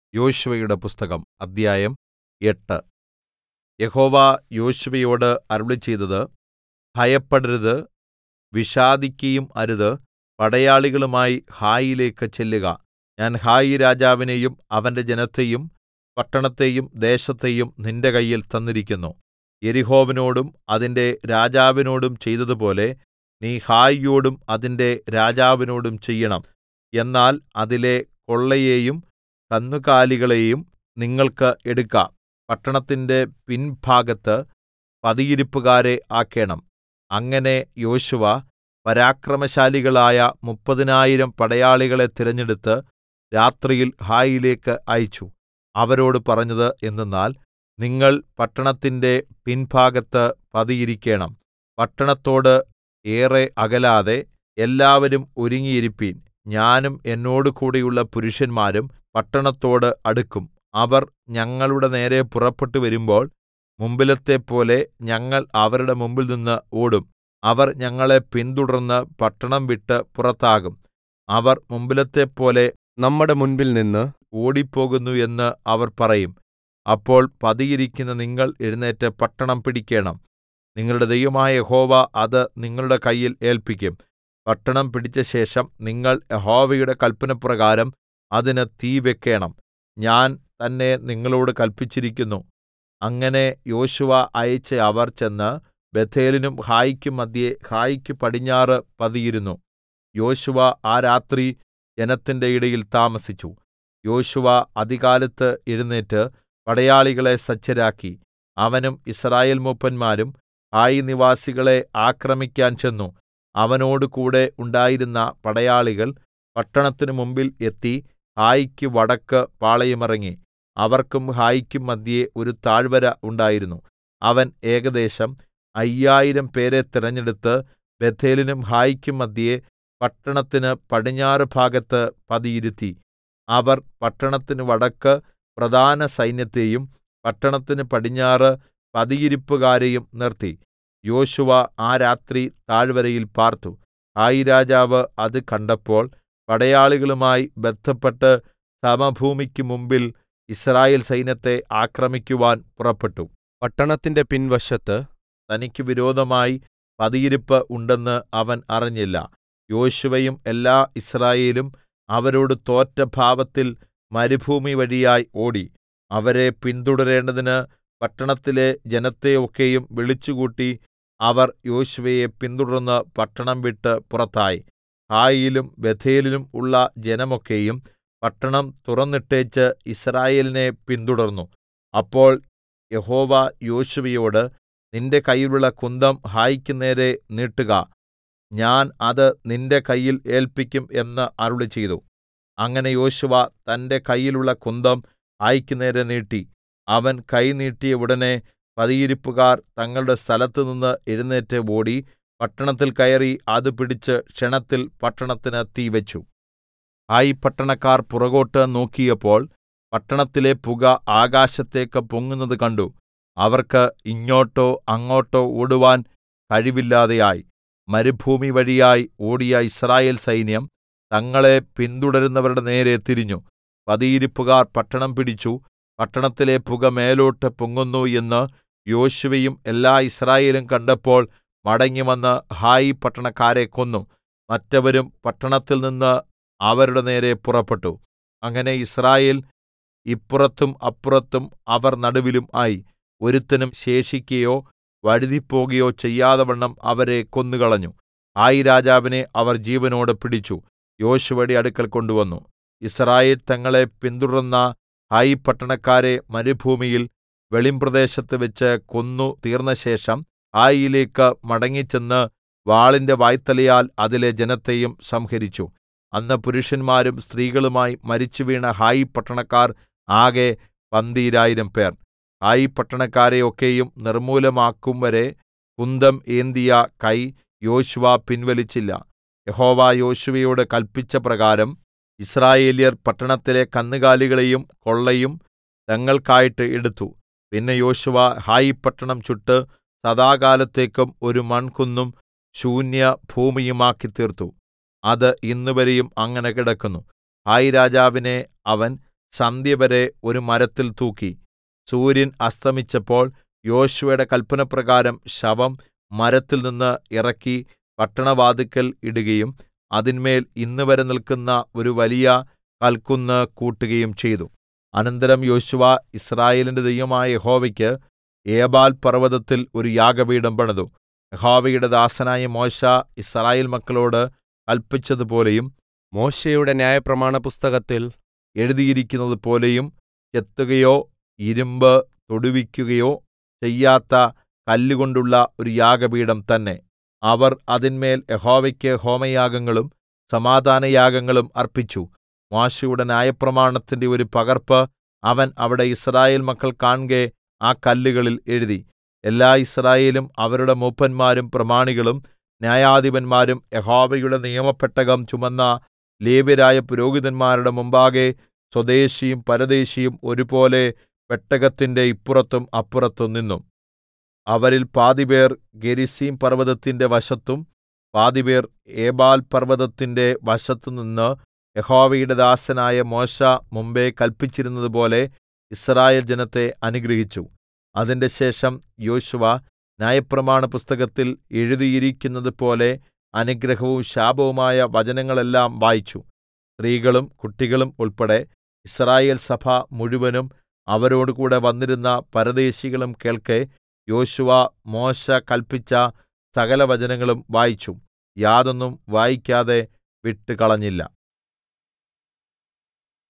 യോശുവയുടെ പുസ്തകം അദ്ധ്യായം എട്ട് യഹോവ യോശുവയോട് അരുളിച്ചെയ്തത് ഭയപ്പെടരുത് വിഷാദിക്കയും അരുത് പടയാളികളുമായി ഹായിയിലേക്ക് ചെല്ലുക ഞാൻ ഹായി രാജാവിനെയും അവന്റെ ജനത്തെയും പട്ടണത്തെയും ദേശത്തെയും നിന്റെ കയ്യിൽ തന്നിരിക്കുന്നു യെരിഹോവിനോടും അതിന്റെ രാജാവിനോടും ചെയ്തതുപോലെ നീ ഹായിയോടും അതിന്റെ രാജാവിനോടും ചെയ്യണം എന്നാൽ അതിലെ കൊള്ളയെയും കന്നുകാലികളെയും നിങ്ങൾക്ക് എടുക്കാം പട്ടണത്തിന്റെ പിൻഭാഗത്ത് പതിയിരിപ്പുകാരെ ആക്കേണം അങ്ങനെ യോശുവ പരാക്രമശാലികളായ മുപ്പതിനായിരം പടയാളികളെ തിരഞ്ഞെടുത്ത് രാത്രിയിൽ ഹായിയിലേക്ക് അയച്ചു അവരോട് പറഞ്ഞത് എന്തെന്നാൽ നിങ്ങൾ പട്ടണത്തിന്റെ പിൻഭാഗത്ത് പതിയിരിക്കേണം പട്ടണത്തോട് ഏറെ അകലാതെ എല്ലാവരും ഒരുങ്ങിയിരിപ്പിൻ ഞാനും എന്നോടുകൂടെയുള്ള പുരുഷന്മാരും പട്ടണത്തോട് അടുക്കും അവർ ഞങ്ങളുടെ നേരെ പുറപ്പെട്ടു വരുമ്പോൾ മുമ്പിലത്തെപ്പോലെ ഞങ്ങൾ അവരുടെ മുമ്പിൽനിന്ന് ഓടും അവർ ഞങ്ങളെ പിന്തുടർന്ന് പട്ടണം വിട്ട് പുറത്താകും അവർ മുമ്പിലത്തെപ്പോലെ നമ്മുടെ മുൻപിൽനിന്ന് ഓടിപ്പോകുന്നു എന്ന് അവർ പറയും അപ്പോൾ പതിയിരിക്കുന്ന നിങ്ങൾ എഴുന്നേറ്റ് പട്ടണം പിടിക്കേണം നിങ്ങളുടെ ദൈവമായ യഹോവ അത് നിങ്ങളുടെ കയ്യിൽ ഏല്പിക്കും പട്ടണം പിടിച്ചശേഷം നിങ്ങൾ യഹോവയുടെ കല്പനപ്രകാരം അതിന് തീ വെക്കേണം ഞാൻ തന്നെ നിങ്ങളോട് കല്പിച്ചിരിക്കുന്നു അങ്ങനെ യോശുവ അയച്ച അവർ ചെന്ന് ബേഥേലിനും ഹായിക്കും മദ്ധ്യേ ഹായിക്ക് പടിഞ്ഞാറ് പതിയിരുന്നു യോശുവ ആ രാത്രി ജനത്തിന്റെ ഇടയിൽ താമസിച്ചു യോശുവ അതികാലത്ത് എഴുന്നേറ്റ് പടയാളികളെ സജ്ജരാക്കി അവനും യിസ്രായേൽ മൂപ്പന്മാരും ഹായി നിവാസികളെ ആക്രമിക്കാൻ ചെന്നു അവനോടുകൂടെ ഉണ്ടായിരുന്ന പടയാളികൾ പട്ടണത്തിനു മുമ്പിൽ എത്തി ഹായിക്ക് വടക്ക് പാളയമിറങ്ങി അവർക്കും ഹായിക്കും മദ്ധ്യേ ഒരു താഴ്വര ഉണ്ടായിരുന്നു അവൻ ഏകദേശം അയ്യായിരം പേരെ തിരഞ്ഞെടുത്ത് ബേഥേലിനും ഹായിക്കും മദ്ധ്യേ പട്ടണത്തിന് പടിഞ്ഞാറ് ഭാഗത്ത് പതിയിരുത്തി അവർ പട്ടണത്തിന് വടക്ക് പ്രധാന സൈന്യത്തെയും പട്ടണത്തിന് പടിഞ്ഞാറ് പതിയിരിപ്പുകാരെയും നിർത്തി യോശുവ ആ രാത്രി താഴ്വരയിൽ പാർത്തു ഹായി രാജാവ് അത് കണ്ടപ്പോൾ പടയാളികളുമായി ബദ്ധപ്പെട്ട് സമഭൂമിക്ക് മുമ്പിൽ യിസ്രായേൽ സൈന്യത്തെ ആക്രമിക്കുവാൻ പുറപ്പെട്ടു പട്ടണത്തിന്റെ പിൻവശത്ത് തനിക്ക് വിരോധമായി പതിയിരിപ്പ് ഉണ്ടെന്ന് അവൻ അറിഞ്ഞില്ല യോശുവയും എല്ലാ യിസ്രായേലും അവരോട് തോറ്റ ഭാവത്തിൽ മരുഭൂമി വഴിയായി ഓടി അവരെ പിന്തുടരേണ്ടതിന് പട്ടണത്തിലെ ജനത്തെ ഒക്കെയും വിളിച്ചുകൂട്ടി അവർ യോശുവയെ പിന്തുടർന്ന് പട്ടണം വിട്ട് പുറത്തായി ഹായിയിലും ബേഥേലിലും ഉള്ള ജനമൊക്കെയും പട്ടണം തുറന്നിട്ടേച്ച് യിസ്രായേലിനെ പിന്തുടർന്നു അപ്പോൾ യഹോവ യോശുവയോട് നിന്റെ കയ്യിലുള്ള കുന്തം ഹായിക്ക് നേരെ നീട്ടുക ഞാൻ അത് നിന്റെ കയ്യിൽ ഏല്പിക്കും എന്ന് അരുളിച്ചെയ്തു അങ്ങനെ യോശുവ തന്റെ കയ്യിലുള്ള കുന്തം ഹായിക്ക് നേരെ നീട്ടി അവൻ കൈ നീട്ടിയ ഉടനെ പതിയിരിപ്പുകാർ തങ്ങളുടെ സ്ഥലത്തുനിന്ന് എഴുന്നേറ്റ് ഓടി പട്ടണത്തിൽ കയറി അത് പിടിച്ച് ക്ഷണത്തിൽ പട്ടണത്തിന് തീവെച്ചു ഹായി പട്ടണക്കാർ പുറകോട്ട് നോക്കിയപ്പോൾ പട്ടണത്തിലെ പുക ആകാശത്തേക്ക് പൊങ്ങുന്നത് കണ്ടു അവർക്ക് ഇങ്ങോട്ടോ അങ്ങോട്ടോ ഓടുവാൻ കഴിവില്ലാതെയായി മരുഭൂമി വഴിയായി ഓടിയ യിസ്രായേൽ സൈന്യം തങ്ങളെ പിന്തുടരുന്നവരുടെ നേരെ തിരിഞ്ഞു പതിയിരിപ്പുകാർ പട്ടണം പിടിച്ചു പട്ടണത്തിലെ പുക മേലോട്ട് പൊങ്ങുന്നു എന്ന് യോശുവയും എല്ലാ യിസ്രായേലും കണ്ടപ്പോൾ മടങ്ങിവന്ന് ഹായി പട്ടണക്കാരെ കൊന്നു മറ്റവരും പട്ടണത്തിൽ നിന്ന് അവരുടെ നേരെ പുറപ്പെട്ടു അങ്ങനെ യിസ്രായേൽ ഇപ്പുറത്തും അപ്പുറത്തും അവർ നടുവിലും ആയി ഒരുത്തനും ശേഷിക്കയോ വഴുതിപ്പോകുകയോ ചെയ്യാതവണ്ണം അവരെ കൊന്നുകളഞ്ഞു ഹായി രാജാവിനെ അവർ ജീവനോടെ പിടിച്ചു യോശുവയുടെ അടുക്കൽ കൊണ്ടുവന്നു യിസ്രായേൽ തങ്ങളെ പിന്തുടർന്ന ഹായി പട്ടണക്കാരെ മരുഭൂമിയിൽ വെളിമ്പ്രദേശത്ത് വെച്ച് കൊന്നു തീർന്നശേഷം ഹായിയിലേക്ക് മടങ്ങിച്ചെന്ന് വാളിന്റെ വായ്ത്തലയാൽ അതിലെ ജനത്തെയും സംഹരിച്ചു അന്ന് പുരുഷന്മാരും സ്ത്രീകളുമായി മരിച്ചുവീണ ഹായി പട്ടണക്കാർ ആകെ പന്തീരായിരം പേർ ഹായി പട്ടണക്കാരെ ഒക്കെയും നിർമൂലമാക്കും വരെ കുന്തം ഏന്തിയ കൈ യോശുവ പിൻവലിച്ചില്ല യഹോവ യോശുവയോട് കല്പിച്ച പ്രകാരം യിസ്രായേല്യർ പട്ടണത്തിലെ കന്നുകാലികളെയും കൊള്ളയും തങ്ങൾക്കായിട്ട് എടുത്തു പിന്നെ യോശുവ ഹായി പട്ടണം ചുട്ട് സദാകാലത്തേക്കും ഒരു മൺകുന്നും ശൂന്യ ഭൂമിയുമാക്കി തീർത്തു അത് ഇന്നുവരെയും അങ്ങനെ കിടക്കുന്നു ഹായി രാജാവിനെ അവൻ സന്ധ്യവരെ ഒരു മരത്തിൽ തൂക്കി സൂര്യൻ അസ്തമിച്ചപ്പോൾ യോശുവയുടെ കല്പനപ്രകാരം ശവം മരത്തിൽനിന്ന് ഇറക്കി പട്ടണവാതിൽക്കൽ ഇടുകയും അതിന്മേൽ ഇന്നുവരെ നിൽക്കുന്ന ഒരു വലിയ കൽക്കുന്ന് കൂട്ടുകയും ചെയ്തു അനന്തരം യോശുവ യിസ്രായേലിന്റെ ദൈവമായ യഹോവയ്ക്ക് ഏബാൽ പർവ്വതത്തിൽ ഒരു യാഗപീഠം പണിതു യഹോവയുടെ ദാസനായ മോശെ യിസ്രായേൽ മക്കളോട് കല്പിച്ചതുപോലെയും മോശെയുടെ ന്യായപ്രമാണ പുസ്തകത്തിൽ എഴുതിയിരിക്കുന്നതുപോലെയും ചെത്തുകയോ ഇരുമ്പ് തൊടുവിക്കുകയോ ചെയ്യാത്ത കല്ലുകൊണ്ടുള്ള ഒരു യാഗപീഠം തന്നെ അവർ അതിന്മേൽ യഹോവയ്ക്ക് ഹോമയാഗങ്ങളും സമാധാനയാഗങ്ങളും അർപ്പിച്ചു മോശെയുടെ ന്യായപ്രമാണത്തിന്റെ ഒരു പകർപ്പ് അവൻ അവിടെ യിസ്രായേൽ മക്കൾ കാൺകെ ആ കല്ലുകളിൽ എഴുതി എല്ലാ യിസ്രായേലും അവരുടെ മൂപ്പന്മാരും പ്രമാണികളും ന്യായാധിപന്മാരും യഹോവയുടെ നിയമപെട്ടകം ചുമന്ന ലേവ്യരായ പുരോഹിതന്മാരുടെ മുമ്പാകെ സ്വദേശിയും പരദേശിയും ഒരുപോലെ പെട്ടകത്തിന്റെ ഇപ്പുറത്തും അപ്പുറത്തും നിന്നു അവരിൽ പാതിപേർ ഗെരിസീം പർവ്വതത്തിന്റെ വശത്തും പാതിപേർ ഏബാൽ പർവ്വതത്തിന്റെ വശത്തുനിന്ന് യഹോവയുടെ ദാസനായ മോശെ മുമ്പെ കല്പിച്ചിരുന്നതുപോലെ യിസ്രായേൽ ജനത്തെ അനുഗ്രഹിച്ചു അതിന്റെ ശേഷം യോശുവ ന്യായപ്രമാണ പുസ്തകത്തിൽ എഴുതിയിരിക്കുന്നതുപോലെ അനുഗ്രഹവും ശാപവുമായ വചനങ്ങളെല്ലാം വായിച്ചു സ്ത്രീകളും കുട്ടികളും ഉൾപ്പെടെ യിസ്രായേൽ സഭ മുഴുവനും അവരോടുകൂടെ വന്നിരുന്ന പരദേശികളും കേൾക്കെ യോശുവ മോശെ കല്പിച്ച സകലവചനങ്ങളും വായിച്ചു യാതൊന്നും വായിക്കാതെ വിട്ടുകളഞ്ഞില്ല